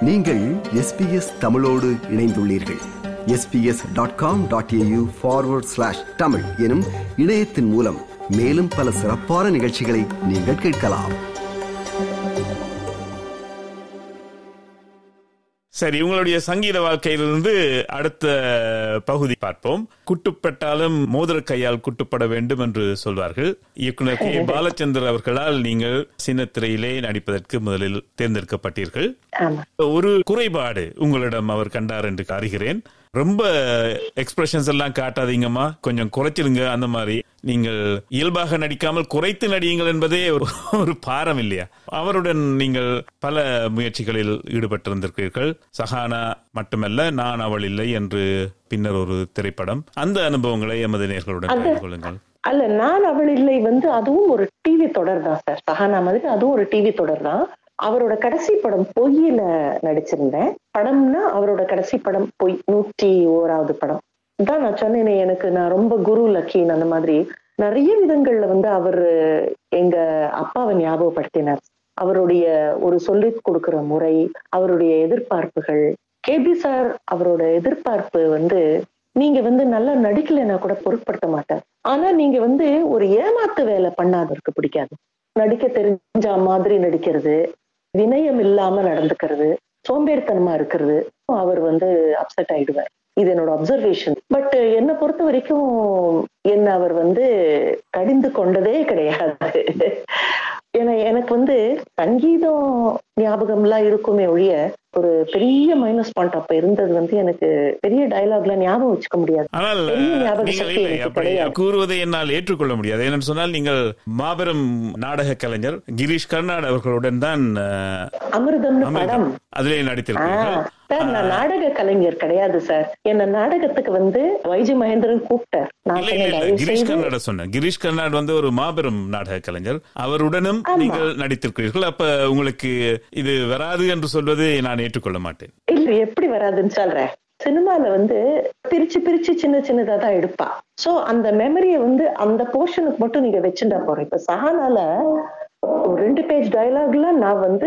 நீங்கள் எஸ்பிஎஸ் தமிழோடு இணைந்துள்ளீர்கள் SBS dot com dot AU forward slash Tamil எனும் இணையத்தின் மூலம் மேலும் பல சிறப்பான நிகழ்ச்சிகளை நீங்கள் கேட்கலாம் சரி உங்களுடைய சங்கீத வாழ்க்கையிலிருந்து அடுத்த பகுதி பார்ப்போம் குட்டுப்பட்டாலும் மோதிர கையால் குட்டுப்பட வேண்டும் என்று சொல்வார்கள் இயக்குனர் கே பாலச்சந்தர் அவர்களால் நீங்கள் சின்னத்திரையிலே நடிப்பதற்கு முதலில் தேர்ந்தெடுக்கப்பட்டீர்கள் ஆமா ஒரு குறைபாடு உங்களிடம் அவர் கண்டார் என்று அறிகிறேன் ரொம்ப எக்ஸ்பிரஷன்ஸ் எல்லாம் காட்டாதீங்கம்மா கொஞ்சம் குறைச்சிருங்க அந்த மாதிரி நீங்கள் இயல்பாக நடிக்காமல் குறைத்து நடியுங்கள் என்பதே ஒரு ஒரு பாரம் இல்லையா அவருடன் நீங்கள் பல முயற்சிகளில் ஈடுபட்டிருந்திருக்கிறீர்கள் சஹானா மட்டுமல்ல நான் அவள் இல்லை என்று பின்னர் ஒரு திரைப்படம் அந்த அனுபவங்களை எமது நேர்களுடன் பகிர்ந்து கொள்ளுங்கள் அல்ல நான் அவள் இல்லை வந்து அதுவும் ஒரு டிவி தொடர் தான் சார் சஹானா மாதிரி அதுவும் ஒரு டிவி தொடர் தான் அவரோட கடைசி படம் பொய்யில நடிச்சிருந்தேன் படம்னா அவரோட கடைசி படம் பொய் நூற்றி ஓராவது படம் தான் நான் சொன்னேனே எனக்கு நான் ரொம்ப குரு லக்கீன் அந்த மாதிரி நிறைய விதங்கள்ல வந்து அவர் எங்க அப்பாவை ஞாபகப்படுத்தினார் அவருடைய ஒரு சொல்லி கொடுக்கிற முறை அவருடைய எதிர்பார்ப்புகள் கேபி சார் அவரோட எதிர்பார்ப்பு வந்து நீங்க வந்து நல்லா நடிக்கலைன்னா கூட பொருட்படுத்த மாட்டார் ஆனா நீங்க வந்து ஒரு ஏமாத்து வேலை பண்ணாதவருக்கு பிடிக்காது நடிக்க தெரிஞ்ச மாதிரி நடிக்கிறது வினயம் இல்லாம நடந்துக்கிறது சோம்பேறித்தனமா இருக்கிறது அவர் வந்து அப்செட் ஆயிடுவார் இது என்னோட அப்சர்வேஷன் பட் என்னை பொறுத்த வரைக்கும் என்ன அவர் வந்து கடிந்து கொண்டதே கிடையாது ஏன்னா எனக்கு வந்து சங்கீதம் ஞாபகம்லாம் இருக்குமே ஒழிய ஒரு பெரிய மைனஸ் பாயிண்ட் அப்ப இருந்தது வந்து எனக்கு பெரிய டயலாக்லாம் ஞாபகம் வச்சுக்க முடியாது ஆனால் பெரிய ஞாபக நீங்கள் சக்தி இல்லை எனக்கு அப்படி கிடையாது. கூறுவதை என்னால் ஏற்றுக்கொள்ள முடியாது ஏனென்று சொன்னால் நீங்கள் மாபெரும் நாடக கலைஞர் கிரீஷ் கர்நாட் அவர்களுடன் தான் அஹ், அமிர்தம்னு படம் அமிர்தம் அதிலே ஆ, நடித்திருக்கிறீர்கள் சார் நான் நாடக கலைஞர் கிடையாது சார் என்ன நாடகத்துக்கு வந்து வைஜி மகேந்திரன் கூப்பிட்டார் நான் இல்ல இல்ல சொன்னேன், இல்ல தயவு கிரீஷ் செய்து கர்நாட சொன்னேன் கிரீஷ் கர்நாட் வந்து ஒரு மாபெரும் நாடக கலைஞர் அவருடனும் நீங்கள் நடித்திருக்கிறீர்கள் அப்ப உங்களுக்கு இது வராது என்று சொல்வது நான் ஏற்றுக்கொள்ள மாட்டேன் இல்ல எப்படி வராதுன்னு சொல்றேன் சினிமால வந்து பிரிச்சு பிரிச்சு சின்ன சின்னதா தான் எடுப்பா சோ அந்த மெமரியை வந்து அந்த போர்ஷனுக்கு மட்டும் நீங்க வச்சுட்டா போறோம் இப்ப சஹானால ஒரு ரெண்டு பேஜ் டயலாக்ல நான் வந்து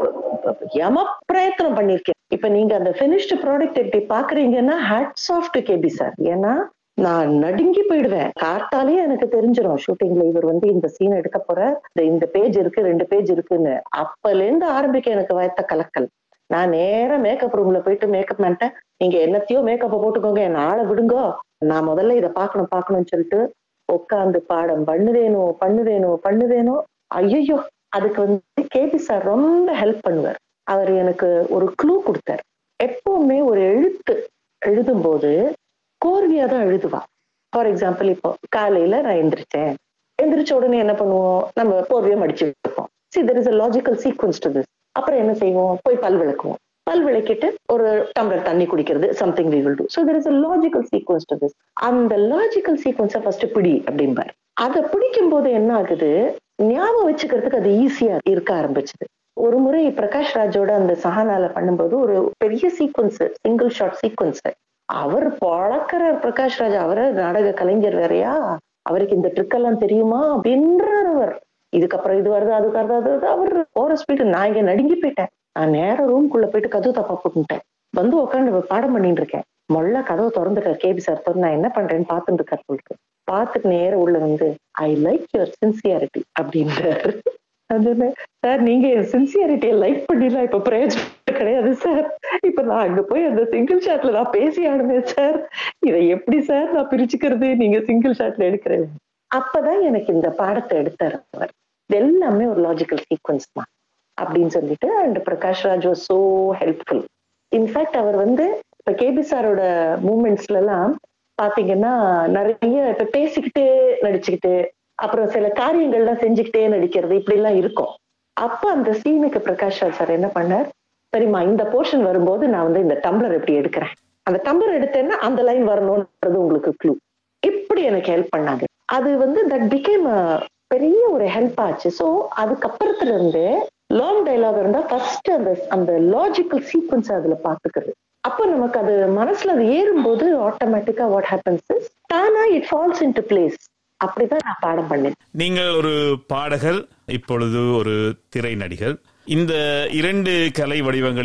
யம பிரயத்தனம் பண்ணிருக்கேன் இப்ப நீங்க அந்த பினிஷ்டு ப்ராடக்ட் எப்படி பாக்குறீங்கன்னா hats off to KB sir ஏன்னா நான் நடுங்கி போயிடுவேன் கார்த்தாலே எனக்கு தெரிஞ்சிடும் ஷூட்டிங்ல இவர் வந்து இந்த சீன் எடுக்க போற இந்த- இந்த பேஜ் இருக்கு ரெண்டு பேஜ் இருக்குன்னு அப்பல இருந்து ஆரம்பிக்க எனக்கு வயத்த கலக்கல் நான் நேரா மேக்கப் ரூம்ல போயிட்டு மேக்கப் மேன்ட்ட நீங்க என்னத்தையோ மேக்கப்பை போட்டுக்கோங்க என்ன ஆளை விடுங்கோ நான் முதல்ல இதை பார்க்கணும் பார்க்கணும்னு சொல்லிட்டு உட்காந்து பாடம் பண்ணுவேனோ பண்ணுவேனோ பண்ணுவேனோ ஐயோ அதுக்கு வந்து கேபி சார் ரொம்ப ஹெல்ப் பண்ணுவார் அவர் எனக்கு ஒரு க்ளூ கொடுத்தார் எப்பவுமே ஒரு எழுத்து எழுதும்போது கோர்வையா தான் எழுதுவா ஃபார் எக்ஸாம்பிள் இப்போ காலையில நான் எந்திரிச்சேன் எந்திரிச்ச உடனே என்ன பண்ணுவோம் நம்ம போர்வையை மடிச்சு வைப்போம் see there is a logical sequence to this அப்புறம் என்ன செய்வோம் போய் பல் விளக்குவோம் பல் விளக்கிட்டு ஒரு டம்ளர் தண்ணி குடிக்கிறது something we will do so there is a logical sequence to this அந்த லாஜிக்கல் சீக்வன்ஸை ஃபர்ஸ்ட் பிடி அப்படிம்பார் அதை பிடிக்கும் போது என்ன ஆகுது ஞாபகம் வச்சுக்கிறதுக்கு அது ஈஸியா இருக்க ஆரம்பிச்சது ஒரு முறை பிரகாஷ் ராஜோட அந்த சஹானால பண்ணும்போது ஒரு பெரிய சீக்வன்ஸ் சிங்கிள் ஷாட் சீக்வன்ஸ் அவர் பழக்கிறார் பிரகாஷ் ராஜ் அவரு நாடக கலைஞர் வேறயா அவருக்கு இந்த ட்ரிக் எல்லாம் தெரியுமா அப்படின்றார் அவர் இதுக்கப்புறம் இது வருது அதுக்கு வருது அது வருது அவர் போற ஸ்பீடு நான் இங்க நடுங்கி போயிட்டேன் நான் நேரா ரூம்குள்ள போயிட்டு கதவு தப்பா போட்டுட்டேன் வந்து உட்காந்து பாடம் பண்ணிட்டு இருக்கேன் மொள்ள கதவை திறந்துட்டார் கேபி சார் திறந்து நான் என்ன பண்றேன்னு பார்த்துட்டு இருக்கார் சொல்லிட்டு பார்த்துட்டு நேரா உள்ள வந்து ஐ லைக் யுவர் சின்சியாரிட்டி அப்படின்றாரு அது சார் நீங்க சின்சியாரிட்டியை லைக் பண்ணிடலாம் இப்ப பிரயோஜனம் கிடையாது சார் இப்ப நான் அங்க போய் அந்த சிங்கிள் ஷாட்ல நான் பேசி ஆடுவேன் சார் இதை எப்படி சார் நான் பிரிச்சுக்கிறது நீங்க சிங்கிள் ஷாட்ல எடுக்கிறது அப்பதான் எனக்கு இந்த பாடத்தை எடுத்தார் அவர் இது எல்லாமே ஒரு லாஜிக்கல் சீக்வன்ஸ் தான் அப்படின்னு சொல்லிட்டு and Prakash Raj was so helpful in fact அவர் வந்து இப்ப கேபி சாரோட மூமெண்ட்ஸ்ல எல்லாம் பாத்தீங்கன்னா நிறைய இப்ப பேசிக்கிட்டே நடிச்சுக்கிட்டு அப்புறம் சில காரியங்கள்லாம் செஞ்சுக்கிட்டே நடிக்கிறது இப்படி எல்லாம் இருக்கும் அப்ப அந்த சீனுக்கு பிரகாஷ் ராஜ் சார் என்ன பண்ணார் சரிம்மா இந்த போர்ஷன் வரும்போது நான் வந்து இந்த டம்ளர் எப்படி எடுக்கிறேன் அந்த டம்ளர் எடுத்தேன்னா அந்த லைன் வரணும்ன்றது உங்களுக்கு க்ளூ இப்படி எனக்கு ஹெல்ப் பண்ணாங்க அது வந்து தட் பிகேம் பெரிய ஒரு ஹெல்ப் ஆச்சு ஸோ அதுக்கப்புறத்துல இருந்து லாங் டைலாக் இருந்தா ஃபர்ஸ்ட் அந்த அந்த லாஜிக்கல் சீக்வன்ஸ் அதுல பாத்துக்கிறது அப்போ நமக்கு அது மனசுல அது ஏறும்போது ஆட்டோமேட்டிக்கா வாட் ஹேப்பன்ஸ் தானா it falls in to place அப்படிதான் நான் பாடம் பண்ணேன் நீங்கள் ஒரு பாடகர் இப்பொழுது ஒரு திரை நடிகர் இந்த இரண்டு கலை வடிவங்களிலும்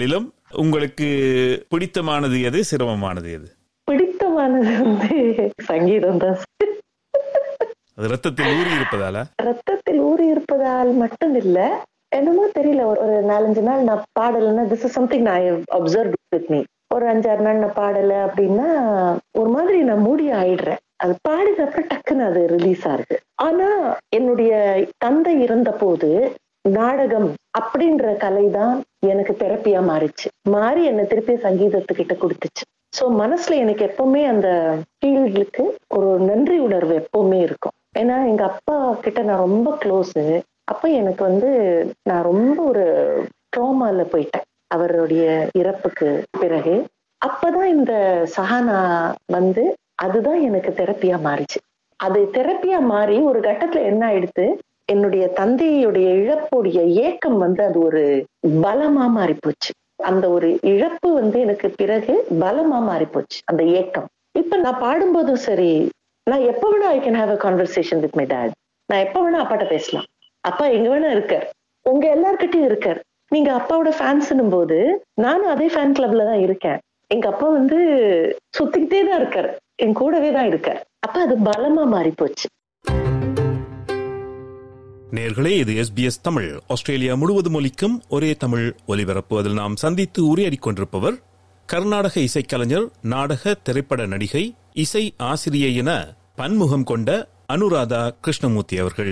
உங்களுக்கு பிடித்தமானது எது சிரமமானது எது பிடித்தமானது வந்து சங்கீதம் தான் அது ரத்தத்தில் ஊறி இருப்பதால ரத்தத்தில் ஊறி இருப்பதால் மட்டும் இல்ல என்னமோ தெரியல ஒரு ஒரு நாலஞ்சு நாள் நான் பாடலைன்னா திஸ் இஸ் சம்திங் நான் அப்சர்வ் வித் மீ ஒரு அஞ்சாறு நாள் நான் பாடல அப்படின்னா ஒரு மாதிரி நான் மூடி ஆயிடுறேன் அது பாடின அப்புறம் டக்குன்னு அது ரிலீஸ் ஆகுது ஆனா என்னுடைய தந்தை இருந்த போது நாடகம் அப்படின்ற கலை தான் எனக்கு தெரப்பியா மாறிச்சு மாறி என்னை திருப்பி சங்கீதத்துக்கிட்ட கொடுத்துச்சு சோ மனசுல எனக்கு எப்பவுமே அந்த ஃபீல்டுக்கு ஒரு நன்றி உணர்வு எப்பவுமே இருக்கும் ஏன்னா எங்க அப்பா கிட்ட நான் ரொம்ப க்ளோஸ் அப்ப எனக்கு வந்து நான் ரொம்ப ஒரு ட்ரோமால போயிட்டேன் அவருடைய இறப்புக்கு பிறகு அப்பதான் இந்த சஹானா வந்து அதுதான் எனக்கு தெரப்பியா மாறிச்சு அது தெரப்பியா மாறி ஒரு கட்டத்துல என்ன ஆயிடுத்து என்னுடைய தந்தையுடைய இழப்புடைய ஏக்கம் வந்து அது ஒரு பலமா மாறி போச்சு அந்த ஒரு இழப்பு வந்து எனக்கு பிறகு பலமா மாறி போச்சு அந்த ஏக்கம் இப்ப நான் பாடும்போதும் சரி நான் எப்ப வேணா I can have a conversation with my dad நான் எப்ப வேணா அப்பாட்ட பேசலாம் அப்பா எங்க வேணா இருக்கார் உங்க எல்லார்கிட்டயும் இருக்கார் நீங்க அப்பாவோட ஃபேன்ஸ்னும் போது நானும் அதே ஃபேன் கிளப்ல தான் இருக்கேன் எங்க அப்பா வந்து சுத்திக்கிட்டே தான் இருக்கார் என் கூடவே தான் இருக்கார் அப்ப அது பலமா மாறி போச்சு நேர்களே இது எஸ்பிஎஸ் தமிழ் ஆஸ்திரேலியா முழுவதும் ஒலிக்கும் ஒரே தமிழ் ஒலிபரப்பு அதில் நாம் சந்தித்து உரையாடிக் கொண்டிருப்பவர் கர்நாடக இசைக்கலைஞர் நாடக திரைப்பட நடிகை இசை ஆசிரியை என பன்முகம் கொண்ட அனுராதா கிருஷ்ணமூர்த்தி அவர்கள்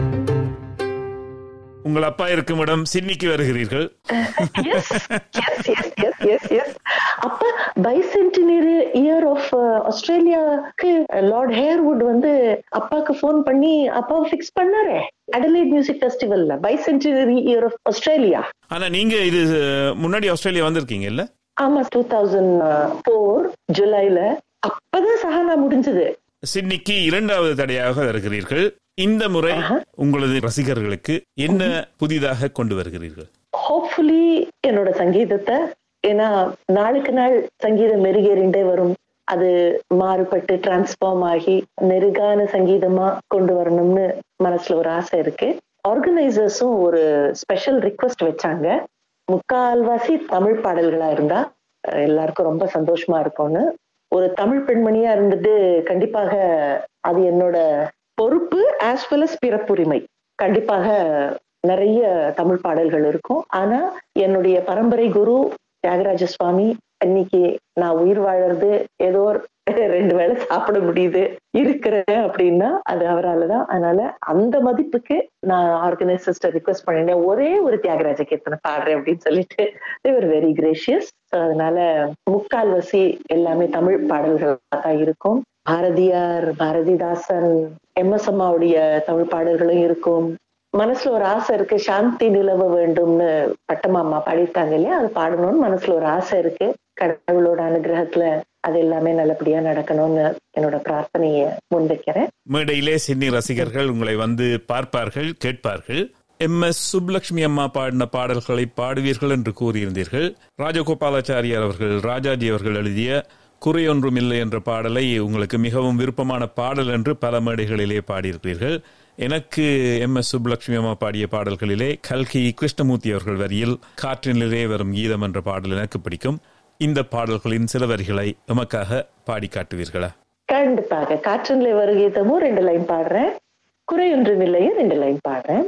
உங்கள் அப்பா இருக்கும் இடம் சிட்னிக்கு வருகிறீர்கள் yes, yes, yes, yes, yes, yes. அப்ப பைசென்டினரி இயர் ஆஃப் ஆஸ்திரேலியாக்கு லார்ட் ஹேர்வுட் வந்து அப்பாக்கு ஃபோன் பண்ணி அப்பாவை ஃபிக்ஸ் பண்ணாரே அடலைட் மியூசிக் ஃபெஸ்டிவல்ல பைசென்டினரி இயர் ஆஃப் ஆஸ்திரேலியா ஆனா நீங்க இது அஹ், முன்னாடி ஆஸ்திரேலியா வந்திருக்கீங்க இல்ல ஆமா டூ தௌசண்ட் ஃபோர் ஜூலைல அப்பதான் சஹானா முடிஞ்சது சிட்னிக்கு இரண்டாவது தடையாக வருகிறீர்கள் இந்த முறை உங்களது ரசிகர்களுக்கு என்ன புதிதாக கொண்டு வருகிறீர்கள் ஹோப்ஃபுல்லி என்னோட சங்கீதத்தை ஏன்னா நாளுக்கு நாள் சங்கீதம் மெருகேறிண்டே வரும் அது மாறுபட்டு டிரான்ஸ்ஃபார்ம் ஆகி நெருகான சங்கீதமா கொண்டு வரணும்னு மனசுல ஒரு ஆசை இருக்கு ஆர்கனைசர்ஸும் ஒரு ஸ்பெஷல் ரிக்வெஸ்ட் வச்சாங்க முக்கால்வாசி தமிழ் பாடல்களா இருந்தா அஹ், எல்லாருக்கும் ரொம்ப சந்தோஷமா இருக்கும்னு ஒரு தமிழ் பெண்மணியா இருந்துட்டு கண்டிப்பாக அது என்னோட பொறுப்பு ஆஸ் வெல் அஸ் பிறப்புரிமை கண்டிப்பாக நிறைய தமிழ் பாடல்கள் இருக்கும் ஆனா என்னுடைய பரம்பரை குரு தியாகராஜ சுவாமி இன்னைக்கு நான் உயிர் வாழறது ஏதோ ஒரு ரெண்டு வேளை சாப்பிட முடியுது இருக்கிறேன் அப்படின்னா அது அவரால் தான் அதனால அந்த மதிப்புக்கு நான் ஆர்கனைசர்ஸ்ட ரிக்வெஸ்ட் பண்ணிட்டேன் ஒரே ஒரு தியாகராஜ கீர்த்தனை பாடுறேன் அப்படின்னு சொல்லிட்டு தேவர் வெரி கிரேஷியஸ் அதனால முக்கால்வசி எல்லாமே தமிழ் பாடல்களாக தான் இருக்கும் பாரதியார் பாரதிதாசன் எம் எஸ் அம்மாவுடைய தமிழ் பாடல்களும் இருக்கும் மனசுல ஒரு ஆசை இருக்கு சாந்தி நிலவ வேண்டும்னு பட்டமாமா பாடிட்டாங்க இல்லையா அது பாடணும்னு மனசுல ஒரு ஆசை இருக்கு கடவுளோட அனுகிரகத்துல அது எல்லாமே நல்லபடியா நடக்கணும்னு என்னோட பிரார்த்தனையை முன்வைக்கிறேன் மேடையிலே சிட்னி ரசிகர்கள் உங்களை வந்து பார்ப்பார்கள் கேட்பார்கள் எம் எஸ் சுப்லட்சுமி அம்மா பாடின பாடல்களை பாடுவீர்கள் என்று கூறியிருந்தீர்கள் ராஜகோபாலாச்சாரியார் அவர்கள் ராஜாஜி அவர்கள் எழுதிய குறையொன்றும் இல்லை என்ற பாடலை உங்களுக்கு மிகவும் விருப்பமான பாடல் என்று பல மேடைகளிலே பாடியிருக்கிறீர்கள் எனக்கு எம் எஸ் சுப்புலட்சுமி அம்மா பாடிய பாடல்களிலே கல்கி கிருஷ்ணமூர்த்தி அவர்கள் வரியில் காற்றினிலே வரும் கீதம் என்ற பாடல் எனக்கு பிடிக்கும் இந்த பாடல்களின் சில வரிகளை எமக்காக பாடி காட்டுவீர்களா கண்டிப்பாக காற்றின்ல வருகீதமும் ரெண்டு லைன் பாடுறேன் குறையொன்றும் இல்லையும் ரெண்டு லைன் பாடுறேன்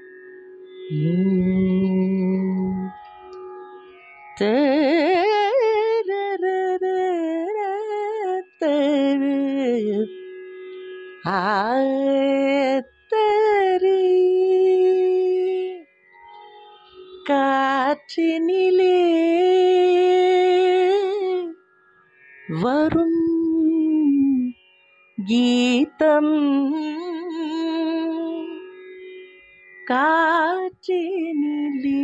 காற்றினிலே வரும் கீதம் காற்றினிலே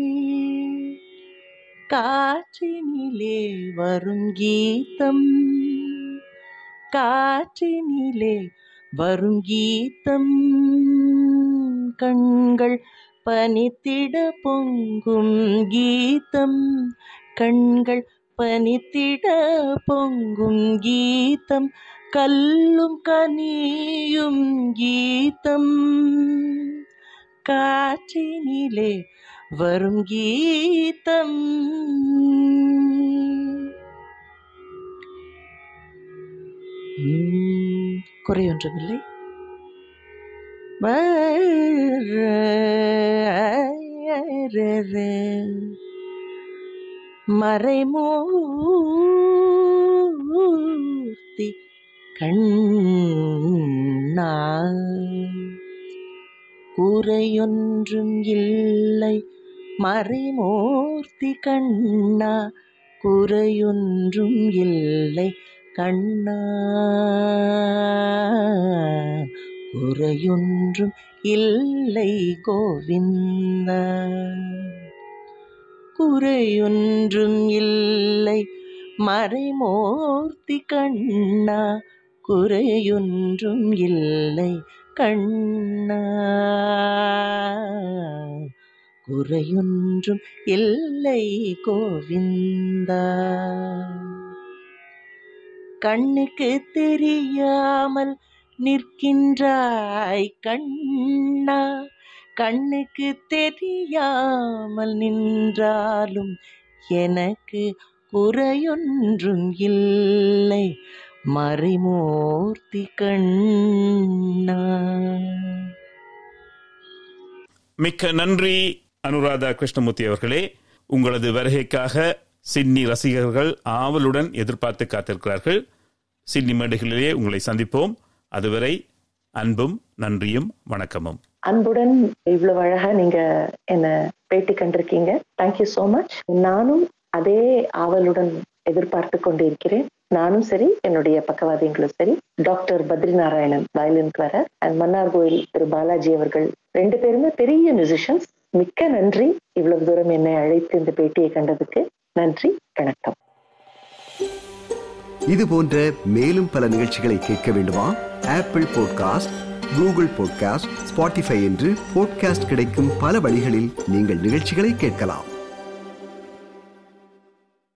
காற்றினிலே வரும் கீதம் காற்றினிலே வரும் கீதம் கண்கள் பனித்திட பொங்கும் கீதம் கண்கள் பனித்திட பொங்கும் கீதம் கல்லும் கனியும் கீதம் காற்றினிலே வரும் கீதம் உம், குறையொன்றுமில்லை மறைமூர்த்தி கண்ணா குறையொன்றும் இல்லை மறைமூர்த்தி கண்ணா குறையொன்றும் இல்லை கண்ணா குறையொன்றும் இல்லை கோவிந்தா குறையொன்றும் இல்லை மறைமூர்த்தி கண்ணா குறையொன்றும் இல்லை கண்ணா குறையொன்றும் இல்லை கோவிந்தா கண்ணுக்கு தெரியாமல் நிற்கின்றாய் கண்ணா கண்ணுக்கு தெரியாமல் நின்றாலும் எனக்கு குறையொன்றும் இல்லை மறைமூர்த்தி கண்ணா மிக்க நன்றி அனுராதா கிருஷ்ணமூர்த்தி அவர்களே உங்களது வருகைக்காக சிட்னி ரசிகர்கள் ஆவலுடன் எதிர்பார்த்து காத்திருக்கிறார்கள் சிட்னி மேடைகளிலே உங்களை சந்திப்போம் அதுவரை அன்பும் நன்றியும் வணக்கமும் அன்புடன் இவ்வளவு அழகா நீங்க என்ன பேட்டி கண்டிருக்கீங்க தேங்க்யூ so மச் நானும் அதே ஆவலுடன் எதிர்பார்த்து கொண்டிருக்கிறேன் நானும் சரி என்னுடைய பக்கவாதியங்களும் சரி டாக்டர் பத்ரி நாராயணன் வயலின் வர அண்ட் மன்னார் கோயில் திரு பாலாஜி அவர்கள் ரெண்டு பேருமே பெரிய மியூசிஷியன்ஸ் மிக்க நன்றி இவ்வளவு தூரம் என்னை அழைத்து இந்த பேட்டியை கண்டதுக்கு நன்றி வணக்கம் இது போன்ற மேலும் பல நிகழ்ச்சிகளை கேட்க வேண்டுமா Apple podcast Google podcast Spotify என்று பாட்காஸ்ட் கிடைக்கும் பல வழிகளில் நீங்கள் நிகழ்ச்சிகளை கேட்கலாம்